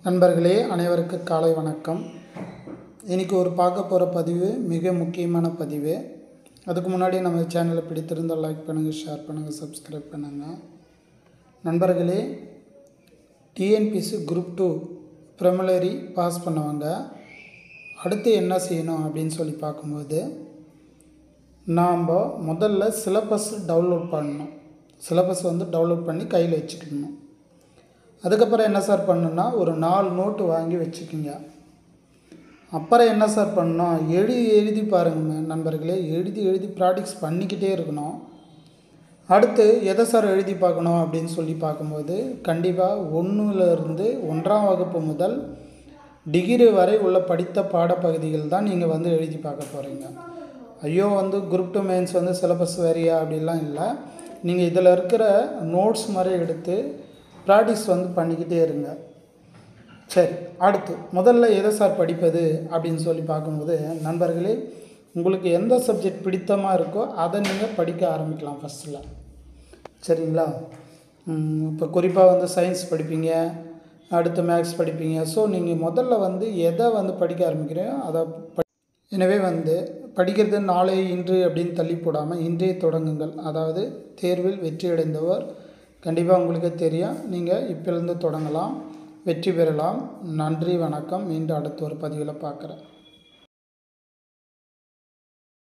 நண்பர்களே அனைவருக்கு காலை வணக்கம் இன்றைக்கி ஒரு பார்க்க போகிற பதிவு மிக முக்கியமான பதிவு அதுக்கு முன்னாடி நம்ம சேனலை பிடித்திருந்தால் லைக் பண்ணுங்கள் ஷேர் பண்ணுங்கள் சப்ஸ்கிரைப் பண்ணுங்கள் நண்பர்களே TNPSC group two preliminary pass பண்ணவங்க அடுத்து என்ன செய்யணும் அப்படின்னு சொல்லி பார்க்கும்போது நாம் முதல்ல சிலபஸ் டவுன்லோட் பண்ணணும் சிலபஸ் வந்து டவுன்லோட் பண்ணி கையில் வச்சுக்கணும் அதுக்கப்புறம் என்ன சார் பண்ணணும்னா ஒரு நாலு நோட்டு வாங்கி வச்சுக்கோங்க அப்புறம் என்ன சார் பண்ணணும் எழுதி எழுதி பாருங்க நண்பர்களே எழுதி எழுதி ப்ராக்டிஸ் பண்ணிக்கிட்டே இருக்கணும் அடுத்து எதை சார் எழுதி பார்க்கணும் அப்படின்னு சொல்லி பார்க்கும்போது கண்டிப்பாக ஒன்றுலேருந்து ஒன்றாம் வகுப்பு முதல் டிகிரி வரை உள்ள படித்த பாடப்பகுதிகள் தான் நீங்கள் வந்து எழுதி பார்க்க போகிறீங்க ஐயோ வந்து குரூப் டூ மெயின்ஸ் வந்து சிலபஸ் வேறியா அப்படிலாம் இல்லை நீங்கள் இதில் இருக்கிற நோட்ஸ் மாதிரி எடுத்து ப்ராக்டிஸ் வந்து பண்ணிக்கிட்டே இருங்க சரி அடுத்து முதல்ல எதை சார் படிப்பது அப்படின்னு சொல்லி பார்க்கும்போது நண்பர்களே உங்களுக்கு எந்த சப்ஜெக்ட் பிடித்தமாக இருக்கோ அதை நீங்கள் படிக்க ஆரம்பிக்கலாம் ஃபஸ்ட்டில் சரிங்களா இப்போ குறிப்பாக வந்து சயின்ஸ் படிப்பீங்க அடுத்து மேக்ஸ் படிப்பீங்க ஸோ நீங்கள் முதல்ல வந்து எதை வந்து படிக்க ஆரம்பிக்கிறீங்க அதை ப எனவே வந்து படிக்கிறது நாளை இன்று அப்படின்னு தள்ளி போடாமல் இன்றைய தொடங்குங்கள் அதாவது தேர்வில் வெற்றி அடைந்தவர் கண்டிப்பாக உங்களுக்கு தெரியும் நீங்கள் இப்பிலிருந்து தொடங்கலாம் வெற்றி பெறலாம் நன்றி வணக்கம் மீண்டும் அடுத்த ஒரு பதிவில் பார்க்குறேன்